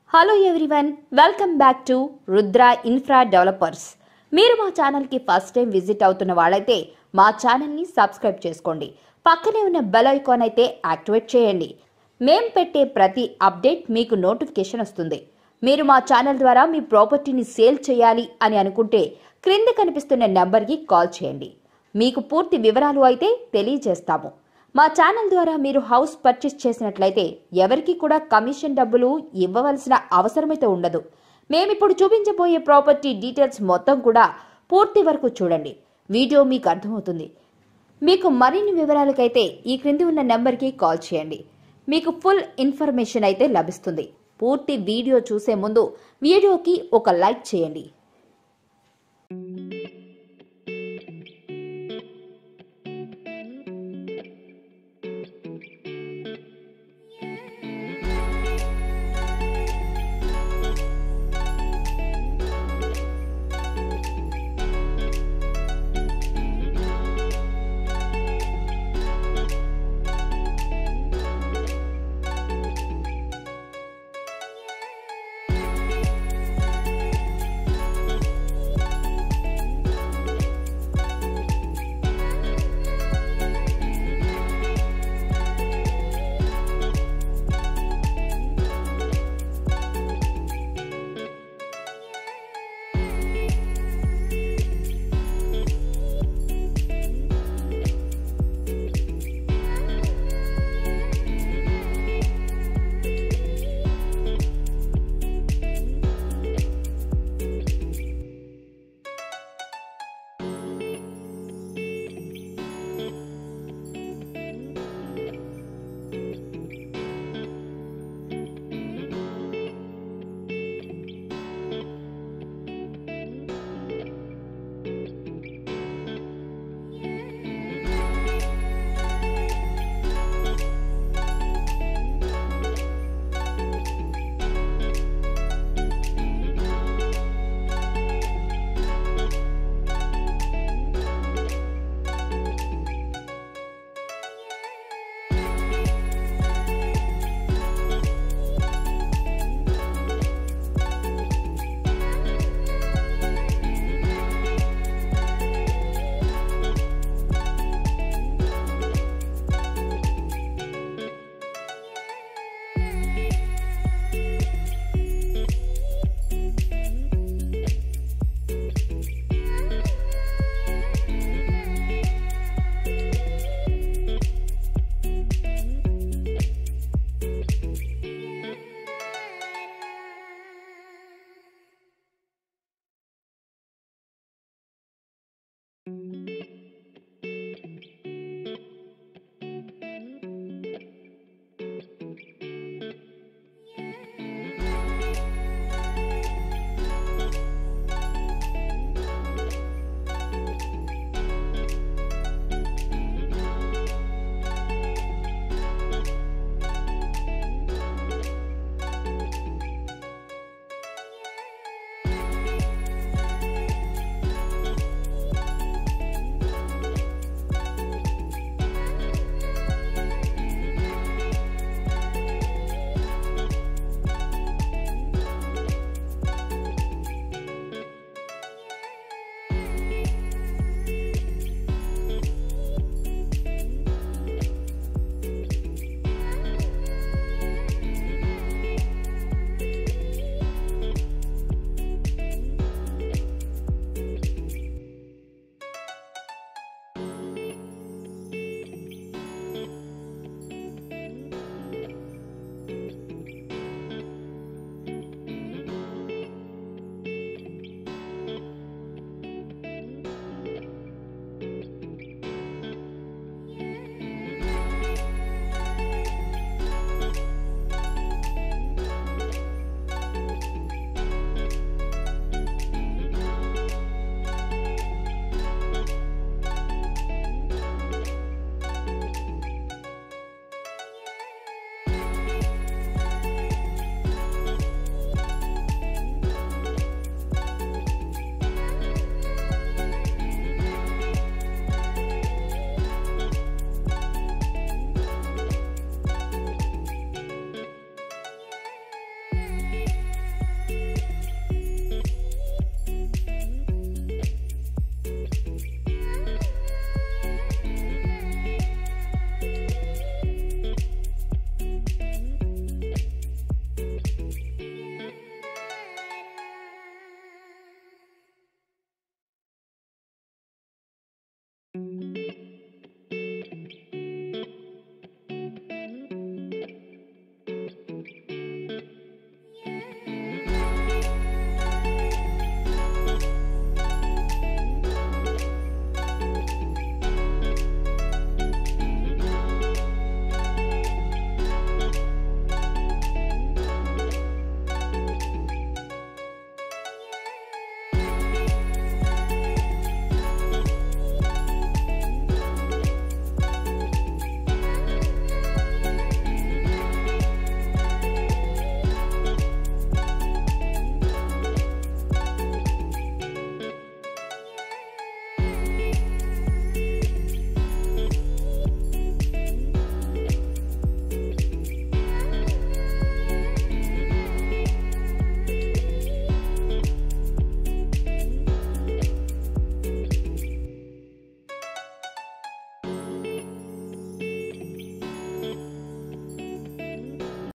hello everyone welcome back to Rudra infra developers మీరు మా ఛానల్కి ఫస్ట్ టైం విజిట్ అవుతున్న వాళ్ళైతే మా ఛానల్ని సబ్స్క్రైబ్ చేసుకోండి పక్కనే ఉన్న బెల్ ఐకాన్ అయితే యాక్టివేట్ చేయండి మేం పెట్టే ప్రతి అప్డేట్ మీకు నోటిఫికేషన్ వస్తుంది మీరు మా ఛానల్ ద్వారా మీ ప్రాపర్టీని సేల్ చేయాలి అని అనుకుంటే క్రింద కనిపిస్తున్న నెంబర్కి కాల్ చేయండి మీకు పూర్తి వివరాలు అయితే తెలియజేస్తాము మా ఛానల్ ద్వారా మీరు హౌస్ పర్చేస్ చేసినట్లయితే ఎవరికి కూడా కమిషన్ డబ్బులు ఇవ్వవలసిన అవసరమైతే ఉండదు మేమిప్పుడు చూపించబోయే ప్రాపర్టీ డీటెయిల్స్ మొత్తం కూడా పూర్తి వరకు చూడండి వీడియో మీకు అర్థమవుతుంది మీకు మరిన్ని వివరాలకైతే ఈ క్రింది ఉన్న నెంబర్కి కాల్ చేయండి మీకు ఫుల్ ఇన్ఫర్మేషన్ అయితే లభిస్తుంది పూర్తి వీడియో చూసే ముందు వీడియోకి ఒక లైక్ చేయండి